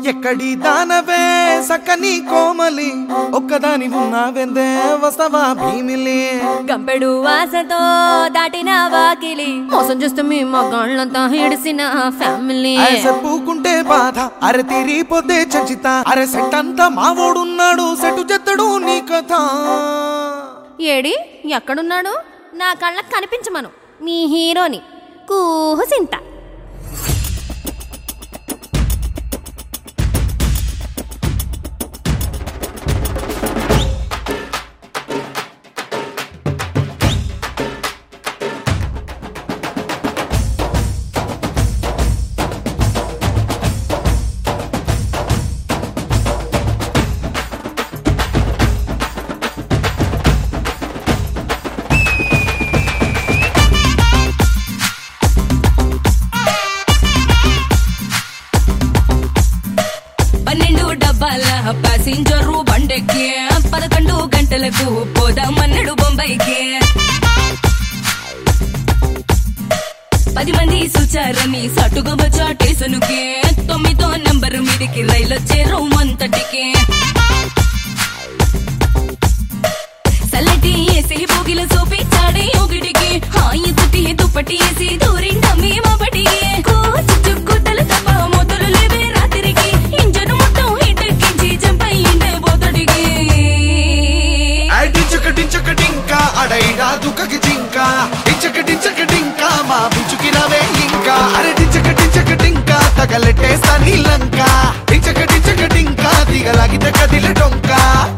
ఎక్కడి దానవే సక్కని కోమలి ఒక్కదాని ఉన్నావెందే వస్తవా భీమిలి గంపెడు ఆశతో దాటిన వాకిలి మోసం చేస్తే మీ మగాళ్ళంతా hiడిసిన ఫ్యామిలీ పూకుంటే బాధ అరే తీరిపోతే చంచిత అరే సెట్ అంతా మావోడున్నాడు సెటు చెత్తడు నీ కథ ఏడి ఎక్కడున్నాడు నా కళ్ళకు కనిపించమను మీ హీరోని కూహుసింత పన్నెండు డబ్బాల ప్యాసింజరు బండెక్కి పదకొండు గంటలకు పోదామన్నాడు బొంబాయికి పది మంది సుచారని సటుగా వచ్చా స్టేషన్కి తొమ్మిదో నంబర్ మీదికి రైలు వచ్చేరు మంతటికి సల్లటి ఏసి పోగిల సోపి చాడే ఒకటికి హాయి తుటి దుప్పటి వేసి దూరిండ మేమపటికి చుక్కుతలు తప్ప మొదలు లేవే రాత్రికి ఇంజను మొత్తం ఇటెక్కించి జంపయ్యిండే పోతడికి డించకటించకటింకా అడైడా దుఃఖకి జింక డించకటించకటింకా మా పిచ్చుకి నవే ఇంకా అరే డించకటించకటింకా తగలెట్టేస్తా నీలంక డించకటించకటింకా దిగలాగితే కదిలే డొంకా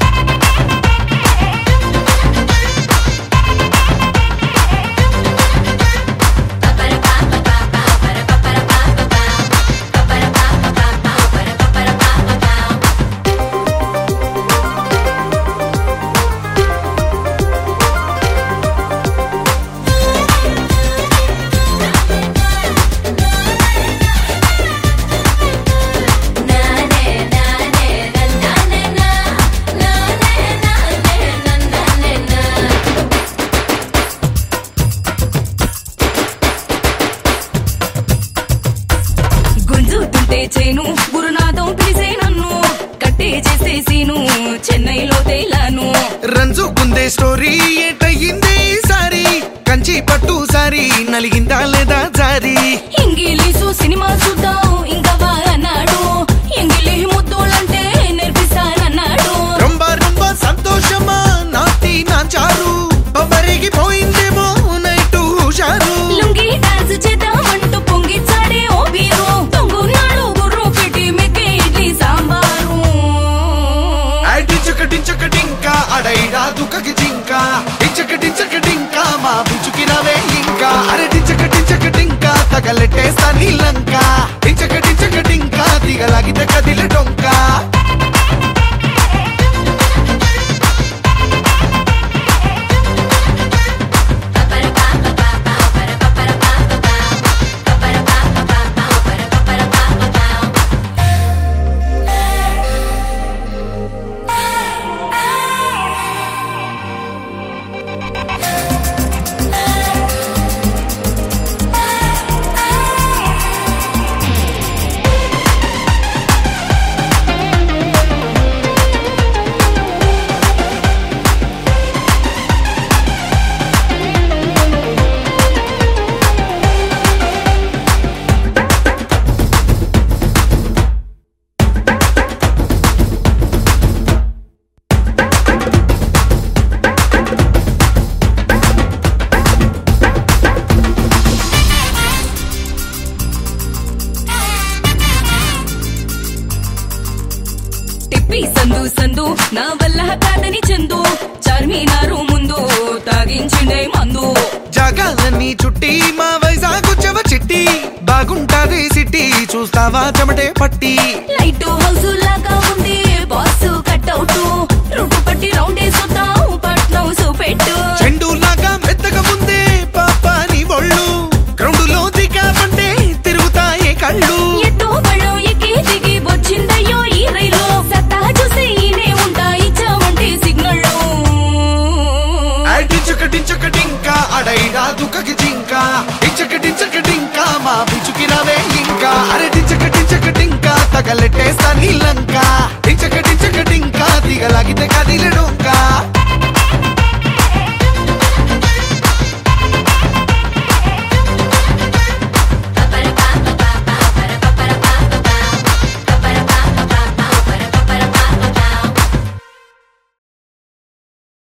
గుంజుతుంటే చేను గురునాథం పిలిసే నన్ను కట్టే చేసేసీను చెన్నైలో తేలాను రంజుకుందే స్టోరీ ఏటయ్యింది సారి కంచి పట్టు సారి నలిగిందా లేదా జారి ఇంగిలీసు సినిమా చూద్దాం ఇంకా వా అన్నాడు ఇంగిలి ముద్దులంటే నేర్పిస్తానన్నాడు రొంబ రొంబ సంతోషమా నాటి నాంచారు పవరిగిపోయిందేమో నైటు హుషారు లుంగి డాన్స్ చేద్దామంటూ పొంగిచ్చాడే ఓ బీరు తొంగున్నాడు గుర్రు పెట్టి మెక్కే ఇడ్లీ సాంబారు డించకటించకటింకా అడైడా దుఃఖకి జింక డించకటించకటింకా మా పిచ్చుకి నవే ఇంకా అరే డించకటించకటింకా తగలెట్టేస్తా నీలంక డించకటించకటింకా దిగలాగితే కదిలే డొంకా తిప్పి సందు సందు నా వల్ల కాదని చందు చార్మినారు ముందు తాగించిండే మందు జగాలన్నీ చుట్టి మా వైజాగ్ చెవ చిట్టి బాగుంటాది సిటీ చూస్తావా చెమటే పట్టి లైట్ హౌస్ లాగా ఉంది బాస్ కట్అవుట్ రూటు పట్టి రౌండ్ వేసుతాం పట్నం చూపెట్టు చెండు లాగా మెత్తగా ముందే పాప నీ ఒళ్ళు గ్రౌండులో దిగామంటే తిరుగుతాయే కళ్ళు ఎత్తు బళ్ళం ఎక్కి దిగి వచ్చిందయ్యో ఈ రైలు సత్తా చూసి ఈనే ఉంటా ఇచ్చామంటే సిగ్నల్ డించకటించకటింకా అడైడా దుఃఖకి జింక డించకటించకటింకా మా పిచ్చుకి నవే ఇంకా అరే డించకటించకటింకా తగలెట్టే